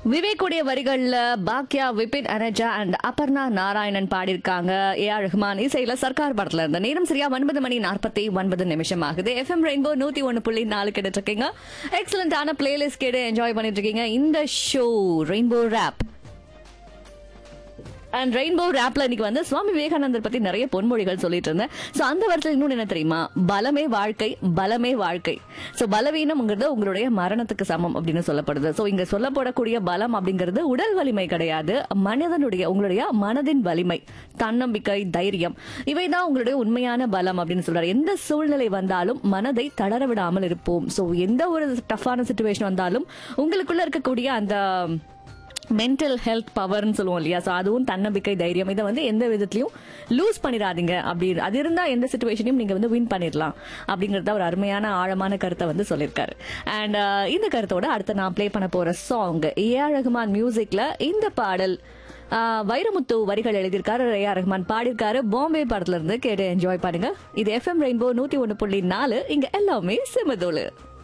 விவேக் உடைய வரிகள்ல பாக்யா விபின் அனஜா அண்ட் அபர்ணா நாராயணன் பாடியிருக்காங்க ஏ ஆர் ரஹ்மான் இசையில சர்க்கார் படத்துல இருந்த நேரம் சரியா ஒன்பது மணி நாற்பத்தி ஒன்பது நிமிஷம் ஆகுது எஃப்எம் ரெயின்போ நூத்தி ஒன்னு புள்ளி நாலு கேட்டுட்டு இருக்கீங்க எக்ஸலண்டான பிளேலிஸ்ட் கேட்டு என்ஜாய் பண்ணிட்டு இருக்கீங்க இந்த show rainbow rap and rainbow ரேப்ல இன்னைக்கு வந்து சுவாமி விவேகானந்தர் பத்தி நிறைய பொன்மொழிகள் சொல்லிட்டு இருந்தேன் சோ அந்த வருஷத்துல இன்னொன்னு என்ன தெரியுமா பலமே வாழ்க்கை பலமே வாழ்க்கை சோ பலவீனம்ங்கிறது உங்களுடைய மரணத்துக்கு சமம் அப்படின்னு சொல்லப்படுது சோ இங்க சொல்லப்படக்கூடிய பலம் அப்படிங்கிறது உடல் வலிமை கிடையாது மனிதனுடைய உங்களுடைய மனதின் வலிமை தன்னம்பிக்கை தைரியம் இவைதான் உங்களுடைய உண்மையான பலம் அப்படின்னு சொல்றாரு எந்த சூழ்நிலை வந்தாலும் மனதை தளர விடாமல் இருப்போம் சோ எந்த ஒரு டஃப்பான சுச்சுவேஷன் வந்தாலும் உங்களுக்குள்ள இருக்கக்கூடிய அந்த மென்டல் ஹெல்த் பவர்னு சொல்லுவோம் இல்லையா ஸோ அதுவும் தன்னம்பிக்கை தைரியம் இதை வந்து எந்த விதத்திலையும் லூஸ் பண்ணிடாதீங்க அப்படி அது இருந்தால் எந்த சுச்சுவேஷனையும் நீங்கள் வந்து வின் பண்ணிடலாம் அப்படிங்கிறத ஒரு அருமையான ஆழமான கருத்தை வந்து சொல்லியிருக்காரு அண்ட் இந்த கருத்தோட அடுத்து நான் ப்ளே பண்ண போகிற சாங் ஏஆர் ரஹ்மான் மியூசிக்கில் இந்த பாடல் ஆஹ், வைரமுத்து வரிகள் எழுதியிருக்காரு ஏஆர் ரஹ்மான் பாடியிருக்காரு பாம்பே படத்துல இருந்து கேட்டு என்ஜாய் பண்ணுங்க இது எஃப்எம் ரெயின்போ நூத்தி ஒன்று புள்ளி நாலு இங்க எல்லாமே சிமதோலு